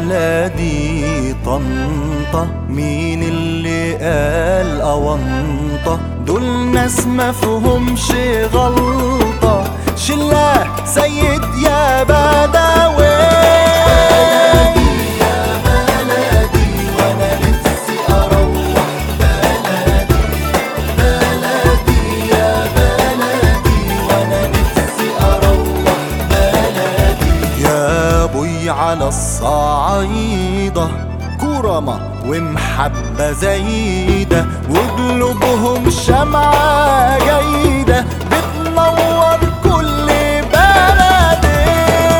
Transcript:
بلدي طنطا مين اللي قال أونطة دول ناس مفهومش غلطة شلة سيد يا بدوي يا ابوي على الصعيدة كرمة ومحبة زايدة وقلوبهم شمعة جيدة